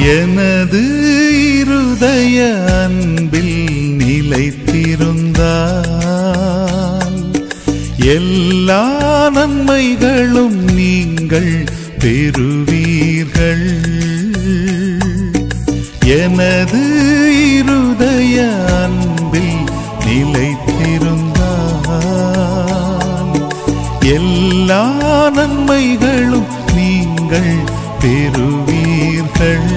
எனது இருதய அன்பில் நிலைத்திருந்தால் எல்லா நன்மைகளும் நீங்கள் பெறுவீர்கள் எனது இருதய அன்பில் நிலைத்திருந்தால் எல்லா நன்மைகளும் நீங்கள் பெறுவீர்கள்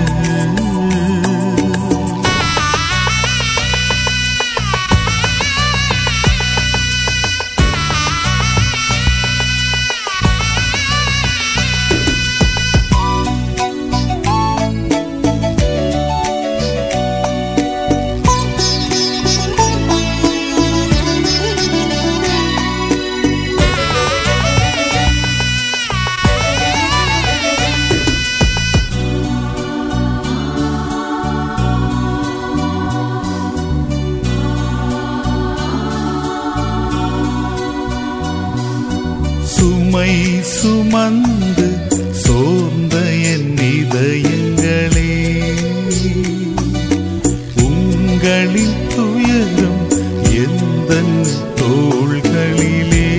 சுமை சுமந்து சோர்ந்த என் இதயங்களே உங்களின் துயரம் எந்த தோள்களிலே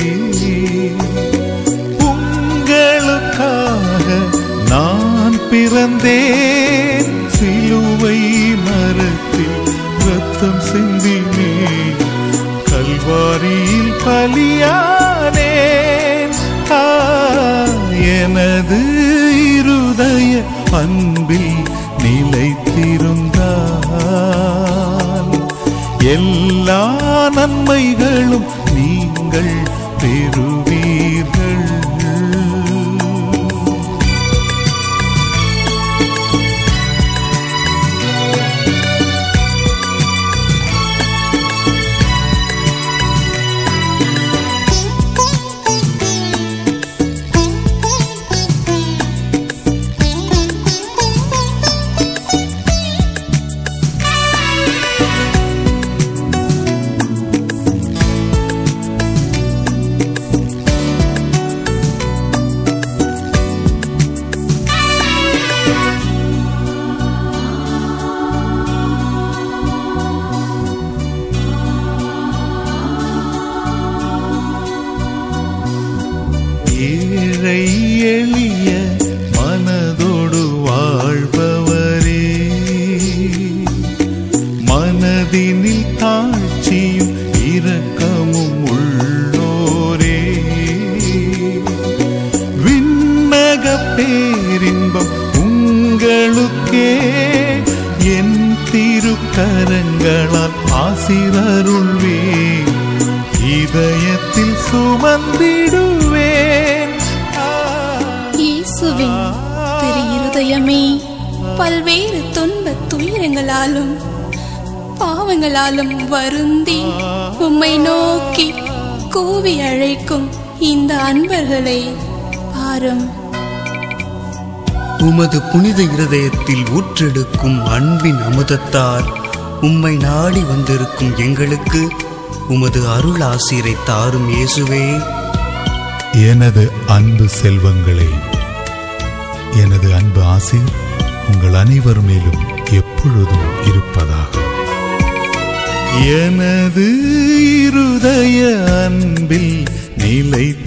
உங்களுக்காக நான் பிறந்தேன் சிலுவை மரத்தில் ரத்தம் சிந்தினேன் கல்வாரியில் பலியானேன் ஆ, எனது இருதய அன்பில் நிலைத்திருந்தால் எல்லா நன்மைகளும் நீங்கள் பெறுவீர்கள் ஏழை எளிய மனதோடு வாழ்பவரே மனதினில் தாழ்ச்சியும் இரக்கமும் உள்ளோரே விண்ணக பேரின்பம் உங்களுக்கே என் திருக்கரங்களால் ஆசிரருள்வேன் இதயத்தில் சுமந்திடுவேன் ஆ, இயேசுவின் திரு இருதயமே பல்வேறு துன்பத் துயரங்களாலும் பாவங்களாலும் வருந்தி உம்மை நோக்கி கூவி அழைக்கும் இந்த அன்பர்களை பாரும் உமது புனித இருதயத்தில் ஊற்றெடுக்கும் அன்பின் அமுதத்தால் உம்மை நாடி வந்திருக்கும் எங்களுக்கு உமது அருள் ஆசீரை தாரும் இயேசுவே எனது அன்பு செல்வங்களே எனது அன்பு ஆசி உங்கள் அனைவர் மேலும் எப்பொழுதும் இருப்பதாக எனது இருதய அன்பில் நிலைத்திருந்தால்